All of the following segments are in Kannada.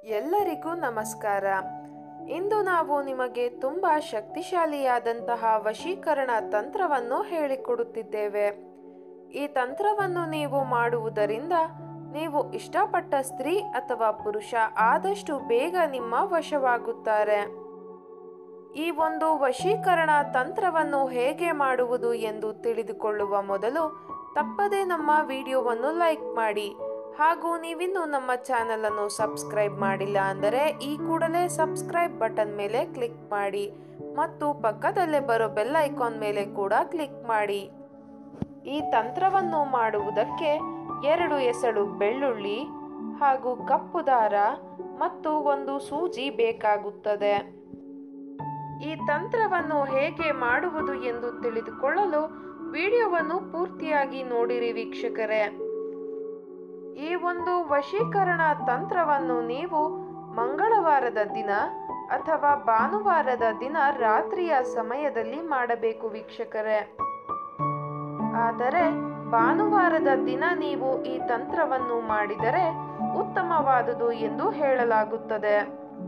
ಎಲ್ಲರಿಗೂ ನಮಸ್ಕಾರ ಇಂದು ನಾವು ನಿಮಗೆ ತುಂಬ ಶಕ್ತಿಶಾಲಿಯಾದಂತಹ ವಶೀಕರಣ ತಂತ್ರವನ್ನು ಹೇಳಿಕೊಡುತ್ತಿದ್ದೇವೆ ಈ ತಂತ್ರವನ್ನು ನೀವು ಮಾಡುವುದರಿಂದ ನೀವು ಇಷ್ಟಪಟ್ಟ ಸ್ತ್ರೀ ಅಥವಾ ಪುರುಷ ಆದಷ್ಟು ಬೇಗ ನಿಮ್ಮ ವಶವಾಗುತ್ತಾರೆ ಈ ಒಂದು ವಶೀಕರಣ ತಂತ್ರವನ್ನು ಹೇಗೆ ಮಾಡುವುದು ಎಂದು ತಿಳಿದುಕೊಳ್ಳುವ ಮೊದಲು ತಪ್ಪದೇ ನಮ್ಮ ವಿಡಿಯೋವನ್ನು ಲೈಕ್ ಮಾಡಿ ಹಾಗೂ ನೀವಿನ್ನೂ ನಮ್ಮ ಚಾನಲ್ ಅನ್ನು ಸಬ್ಸ್ಕ್ರೈಬ್ ಮಾಡಿಲ್ಲ ಅಂದರೆ ಈ ಕೂಡಲೇ ಸಬ್ಸ್ಕ್ರೈಬ್ ಬಟನ್ ಮೇಲೆ ಕ್ಲಿಕ್ ಮಾಡಿ ಮತ್ತು ಪಕ್ಕದಲ್ಲೇ ಬರೋ ಬೆಲ್ ಐಕಾನ್ ಮೇಲೆ ಕೂಡ ಕ್ಲಿಕ್ ಮಾಡಿ ಈ ತಂತ್ರವನ್ನು ಮಾಡುವುದಕ್ಕೆ ಎರಡು ಎಸಳು ಬೆಳ್ಳುಳ್ಳಿ ಹಾಗೂ ಕಪ್ಪು ದಾರ ಮತ್ತು ಒಂದು ಸೂಜಿ ಬೇಕಾಗುತ್ತದೆ ಈ ತಂತ್ರವನ್ನು ಹೇಗೆ ಮಾಡುವುದು ಎಂದು ತಿಳಿದುಕೊಳ್ಳಲು ವಿಡಿಯೋವನ್ನು ಪೂರ್ತಿಯಾಗಿ ನೋಡಿರಿ ವೀಕ್ಷಕರೇ ಈ ಒಂದು ವಶೀಕರಣ ತಂತ್ರವನ್ನು ನೀವು ಮಂಗಳವಾರದ ದಿನ ಅಥವಾ ಭಾನುವಾರದ ದಿನ ರಾತ್ರಿಯ ಸಮಯದಲ್ಲಿ ಮಾಡಬೇಕು ವೀಕ್ಷಕರೇ ಆದರೆ ಭಾನುವಾರದ ದಿನ ನೀವು ಈ ತಂತ್ರವನ್ನು ಮಾಡಿದರೆ ಉತ್ತಮವಾದುದು ಎಂದು ಹೇಳಲಾಗುತ್ತದೆ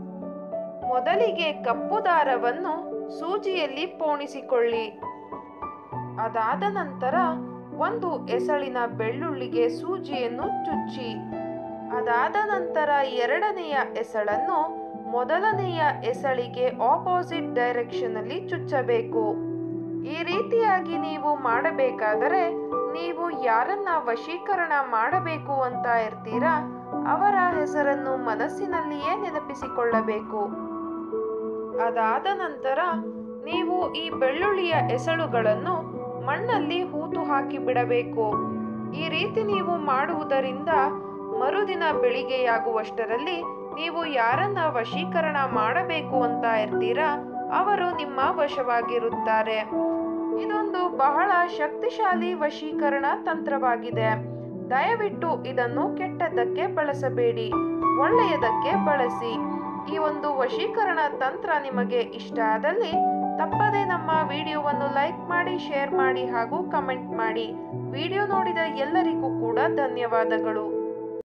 ಮೊದಲಿಗೆ ಕಪ್ಪು ದಾರವನ್ನು ಸೂಜಿಯಲ್ಲಿ ಪೋಣಿಸಿಕೊಳ್ಳಿ ಅದಾದ ನಂತರ ಒಂದು ಎಸಳಿನ ಬೆಳ್ಳುಳ್ಳಿಗೆ ಸೂಜಿಯನ್ನು ಚುಚ್ಚಿ ಅದಾದ ನಂತರ ಎರಡನೆಯ ಎಸಳನ್ನು ಮೊದಲನೆಯ ಎಸಳಿಗೆ ಆಪೋಸಿಟ್ ಡೈರೆಕ್ಷನ್ ಅಲ್ಲಿ ಚುಚ್ಚಬೇಕು ಈ ರೀತಿಯಾಗಿ ನೀವು ಮಾಡಬೇಕಾದರೆ ನೀವು ಯಾರನ್ನ ವಶೀಕರಣ ಮಾಡಬೇಕು ಅಂತ ಇರ್ತೀರಾ ಅವರ ಹೆಸರನ್ನು ಮನಸ್ಸಿನಲ್ಲಿಯೇ ನೆನಪಿಸಿಕೊಳ್ಳಬೇಕು ಅದಾದ ನಂತರ ನೀವು ಈ ಬೆಳ್ಳುಳ್ಳಿಯ ಎಸಳುಗಳನ್ನು ಮಣ್ಣಲ್ಲಿ ಹೂತು ಹಾಕಿ ಬಿಡಬೇಕು ಈ ರೀತಿ ನೀವು ಮಾಡುವುದರಿಂದ ಮರುದಿನ ಬೆಳಿಗ್ಗೆಯಾಗುವಷ್ಟರಲ್ಲಿ ನೀವು ಯಾರನ್ನ ವಶೀಕರಣ ಮಾಡಬೇಕು ಅಂತ ಇರ್ತೀರಾ ಅವರು ನಿಮ್ಮ ವಶವಾಗಿರುತ್ತಾರೆ ಇದೊಂದು ಬಹಳ ಶಕ್ತಿಶಾಲಿ ವಶೀಕರಣ ತಂತ್ರವಾಗಿದೆ ದಯವಿಟ್ಟು ಇದನ್ನು ಕೆಟ್ಟದ್ದಕ್ಕೆ ಬಳಸಬೇಡಿ ಒಳ್ಳೆಯದಕ್ಕೆ ಬಳಸಿ ಈ ಒಂದು ವಶೀಕರಣ ತಂತ್ರ ನಿಮಗೆ ಇಷ್ಟ ಆದಲ್ಲಿ ತಪ್ಪದೇ ನಮ್ಮ ವಿಡಿಯೋವನ್ನು ಲೈಕ್ ಮಾಡಿ ಶೇರ್ ಮಾಡಿ ಹಾಗೂ ಕಮೆಂಟ್ ಮಾಡಿ ವಿಡಿಯೋ ನೋಡಿದ ಎಲ್ಲರಿಗೂ ಕೂಡ ಧನ್ಯವಾದಗಳು